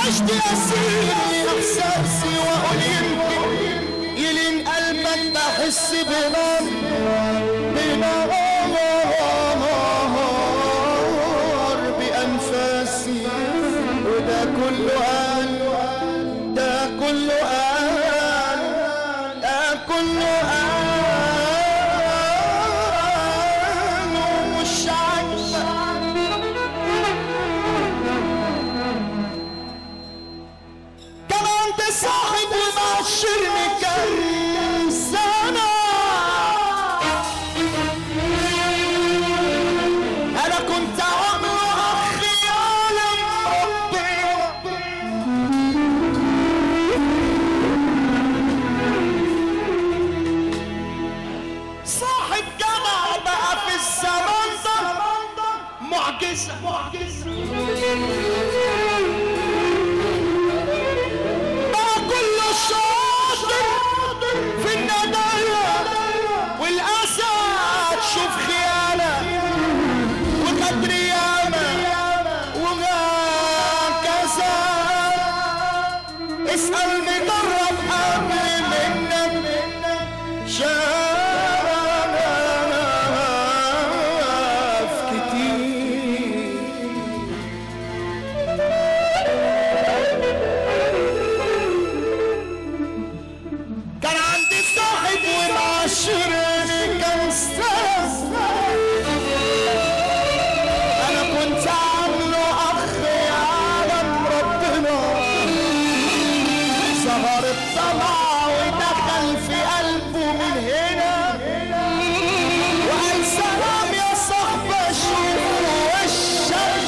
عشت اسير احساسي واقول يمكن يلين قلبك بحس بنار بنار بانفاسي وده كله قال ده كله قال ده كله قال ومش عاجبك كان عندي صاحب ومعشرني كام سنة أنا كنت عامله أخ يعلم ربي صاحب جمع بقى في الزمان ده معجزة معجزة بقى كله شاطر في الندايا والأسى تشوف خيانة وقدر ياما وهكذا اسأل مجرب قبل منك شاف كتير كان عندي صاحب ومعاشرني كام سنة أنا كنت عامله أخ يعلم ربنا ظهر الطمع ودخل في قلبه من هنا وقال سلام يا صاحبي أشوف وشك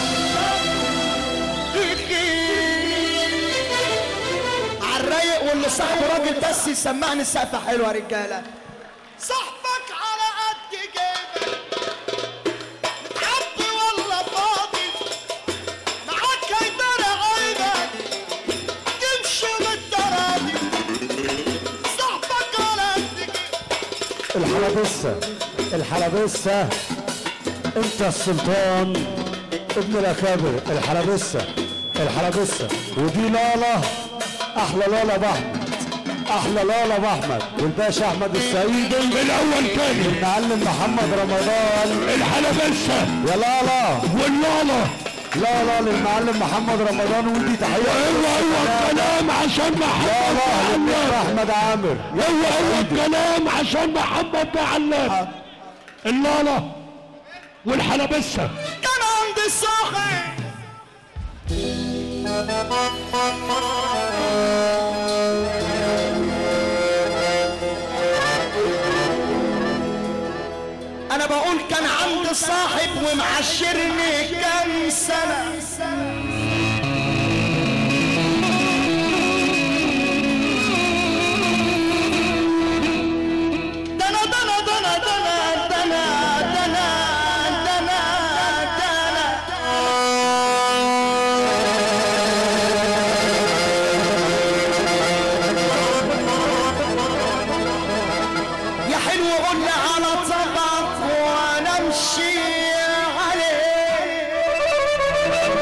عالرايق واللي صاحبه راجل بس يسمعني السقفة حلوة يا رجالة صاحبك على قد جيبك متعبي ولا فاضي معاك هيدار عينك تمشي بالتراضي صاحبك على قد جيبك الحلبسة الحلبسة انت السلطان ابن الاكابر الحلبسة الحلبسة ودي لالا احلى لالا باحمد احلى لالا باحمد والباشا احمد السعيد الاول تاني المعلم محمد رمضان الحلبسة يا لالا واللالا لالا للمعلم محمد رمضان ودي تحية ايوه ايوه الكلام عشان لالا محمد للدكتور احمد عامر ايوه ايوه الكلام عشان محمد معلم اللالا والحلبسة كان عندي صاحب انا بقول كان عندي صاحب ومعشرني كام سنة دنا دنا دنا دنا دنا دنا دنا دنا يا حلو قول لي على طبق وانا امشي عليه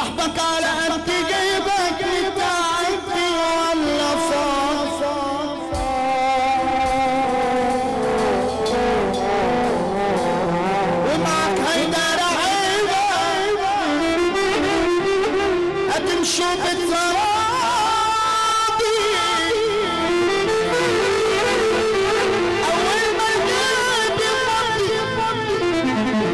صاحبك على قد جيبك متعدي ولا فاضي ومعك هيدا رعيبة هتمشوا بالتراضي أول ما القلب يفضي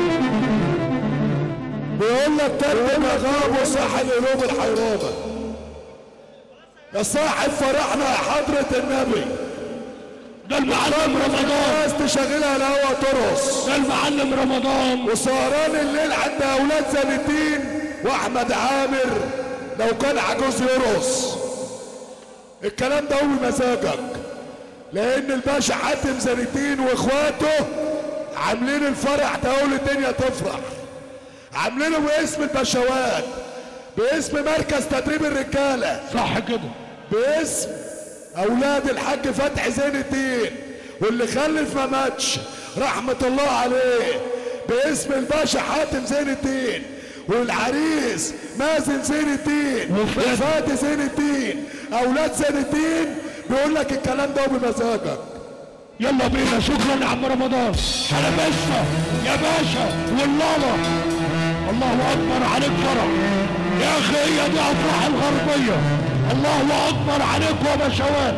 بيقول لك كلب غاب وصاح القلوب الحيرانه يا صاحب فرحنا يا حضرة النبي ده المعلم رمضان الناس تشغلها الهوا ترقص ده المعلم رمضان وسهران الليل عند اولاد زين الدين واحمد عامر لو كان عجوز يرقص الكلام ده هو بمزاجك لان الباشا حاتم زين الدين واخواته عاملين الفرح ده هو الدنيا تفرح عاملينه باسم البشوات باسم مركز تدريب الرجاله صح كده باسم اولاد الحاج فتحي زين الدين واللي خلف ما ماتش رحمة الله عليه باسم الباشا حاتم زين الدين والعريس مازن زين الدين وفادي. وفادي زين الدين اولاد زين الدين بيقول لك الكلام ده بمزاجك يلا بينا شكرا يا عم رمضان حلبسة يا باشا واللالا الله اكبر عليك فرح يا اخي هي دي افراح الغربية الله اكبر عليك يا بشوات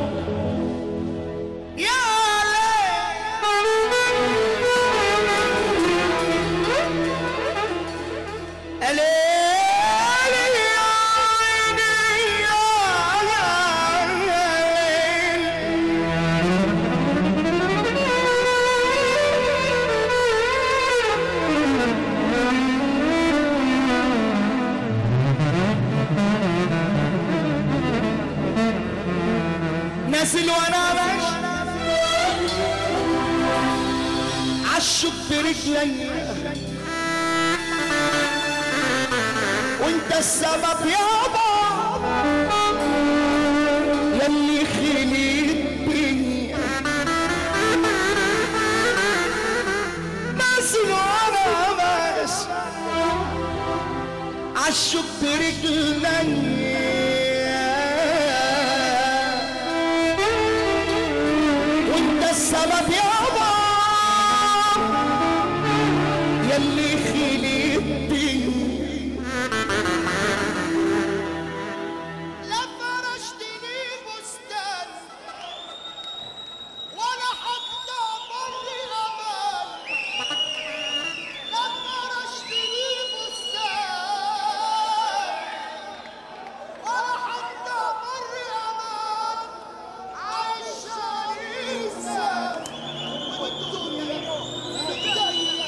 يا نازل وانا ماشي عالشوك برجلي وانت السبب يابا يلي خليت بيا نازل وانا ماشي عالشوك برجلي وانت السبب يابا يلي خليت بيه لا فرشتني بستان ولا حتى بر امان لا فرشتني بستان ولا حتى بر امان عايش عيسى والدنيا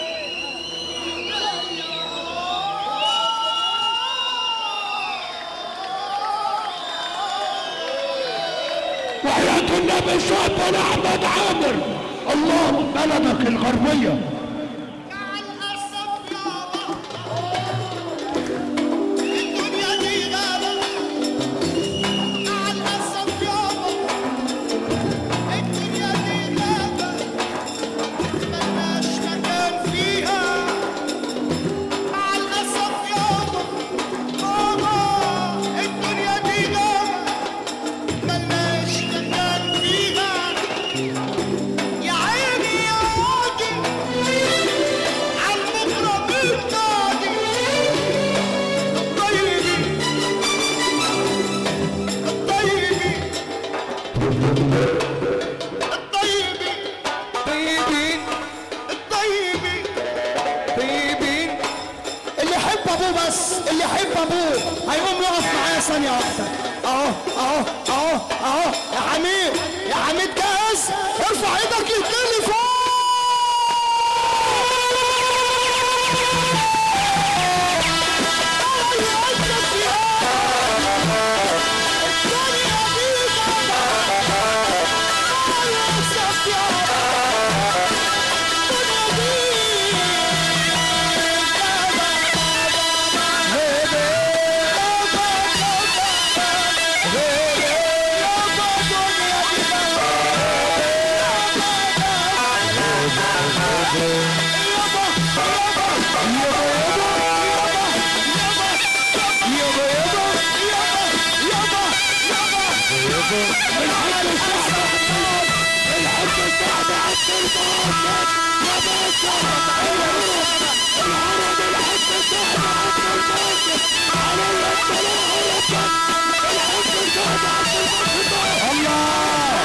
وحياة النبي شاطر احمد عامر الله بلدك الغربية مع الأسف يابا الدنيا دي غابة مع الأسف يابا الدنيا دي غابة ملناش مكان فيها مع الأسف يابا بابا الدنيا دي غابة ملناش مكان فيها يا عيني يا راجل عالمغرب النادي الطيبي الطيبي الطيبي طيبين الطيبي طيبين اللي يحب ابوه بس اللي يحب ابوه هيقوم يقف معايا ثانية واحدة اهو اهو اهو اهو يا حميد يا حميد جاهز ارفع ايدك للتاني فوق الله يعزك يا الدنيا دي غابة. الله يعزك يا الدنيا دي غابة. الحاج سعد عبد الحاج سعد عبد المقدس يا باشا العرب الحاج سعد عبد المقدس على الطلاع ربك الحاج سعد عبد المقدس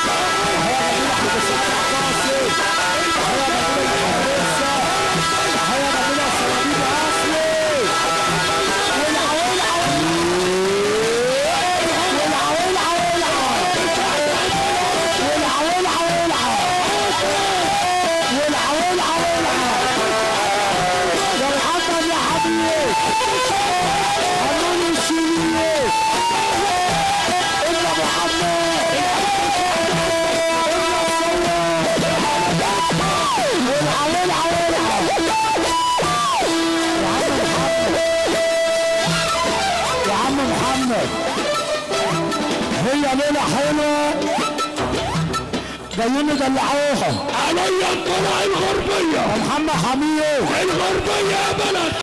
يا عم محمد هي ليلة حلوة جايين يدلعوها علي الطلاع الغربية محمد حميد الغربية يا بلد